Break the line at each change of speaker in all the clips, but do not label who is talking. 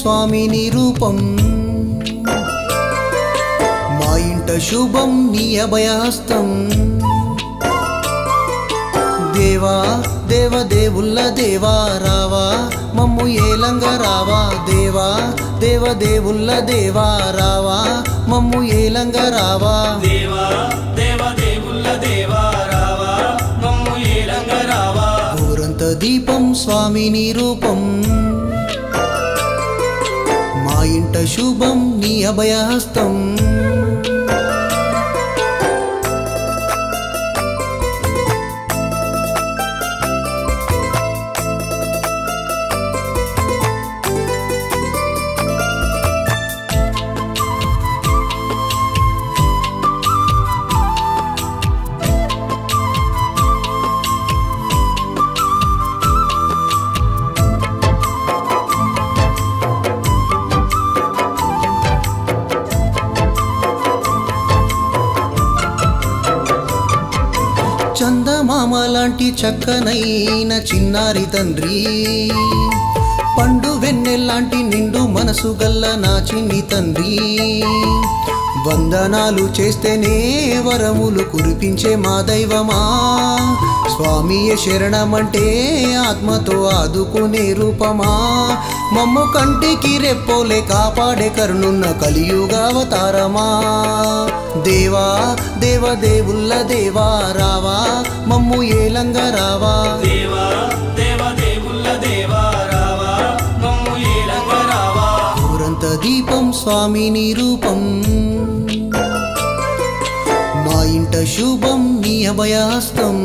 స్వామి నీ రూపం మా ఇంట శుభం నీ అభయహస్తం దేవా దేవ దేవుళ్ళ దేవా రావా మమ్ము ఏలంగా రావా దేవా దేవ దేవుళ్ళ దేవా రావా మమ్ము ఏలంగా రావా
దేవా దేవ దేవుళ్ళ దేవా రావా మమ్ము ఏలంగ రావా
ఊరంత దీపం స్వామి నీ రూపం మా ఇంట శుభం నీ అభయహస్తం చందమామ లాంటి చక్కనైన చిన్నారి తండ్రి పండు వెన్నెల్లాంటి నిండు మనసు గల్ల నా చిన్ని తండ్రి వందనాలు చేస్తేనే వరములు కురిపించే మా దైవమా స్వామియ శరణమంటే ఆత్మతో ఆదుకునే రూపమా మమ్ము కంటికి రెప్పోలే కాపాడే కరుణున్న కలియుగావతారమా దేవా దేవ దేవుళ్ళ దేవా రావా మమ్ము ఏలంగా రావా
దేవా దేవ దేవుళ్ళ దేవా రావా మమ్ము ఏలంగ రావా
ఊరంత దీపం స్వామి నీ రూపం మా ఇంట శుభం నీ అభయాస్తం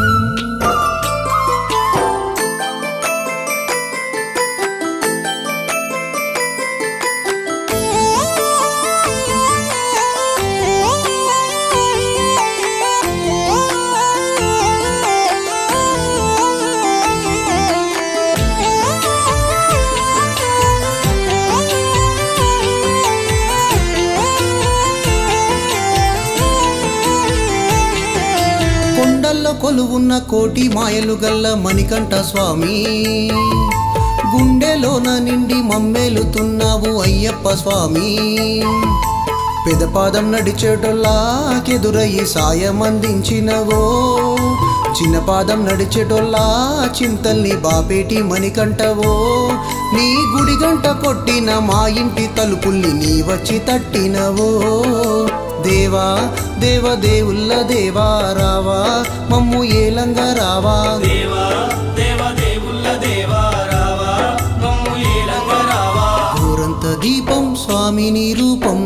కొండల్లో కొలువున్న కోటి మాయలు గల్ల మణికంఠ స్వామి గుండెలోన నిండి మమ్మేలుతున్నావు అయ్యప్ప స్వామి పెదపాదం నడిచేటోళ్ళకెదురయ్యి సాయం అందించినవో చిన్న పాదం నడిచేటోళ్ళ చింతల్ని బాపేటి మణికంటవో నీ గుడి గంట కొట్టిన మా ఇంటి తలుపుల్ని నీ వచ్చి తట్టినవో దేవా దేవ దేవుళ్ళ దేవా రావా మమ్ము ఏలంగా రావా
దేవా దేవ దేవుళ్ళ దేవా రావా మమ్ము ఏలంగ రావా
ఊరంత దీపం స్వామి నీ రూపం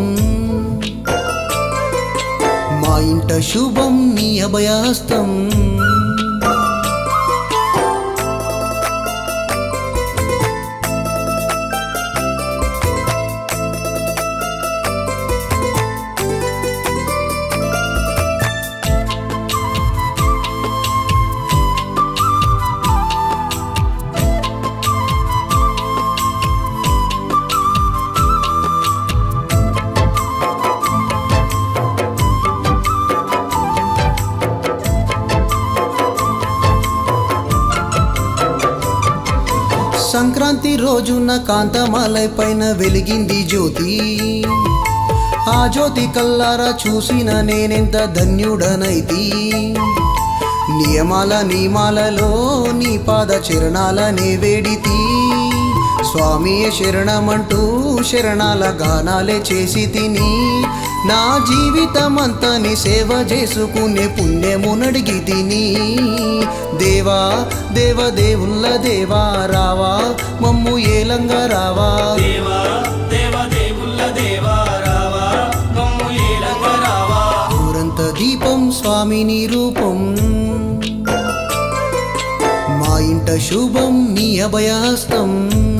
మా ఇంట శుభం నీ అభయాస్తం సంక్రాంతి రోజున కాంతమాలై పైన వెలిగింది జ్యోతి ఆ జ్యోతి కల్లారా చూసిన నేనెంత ధన్యుడనైతి నియమాల నియమాలలో నీ పాద చరణాలనే వేడితి స్వామియే శరణమంటూ శరణాల గానాలే చేసి తిని నా జీవితమంతా నీ సేవ చేసుకునే పుణ్యము నడిగి తిని దేవా దేవ దేవుళ్ళ దేవా రావా మమ్ము ఏలంగా రావా
దేవా దేవ దేవుళ్ళ దేవా రావా మమ్ము ఏలంగ రావా
ఊరంత దీపం స్వామి నీ రూపం మా ఇంట శుభం నీ అభయాస్తం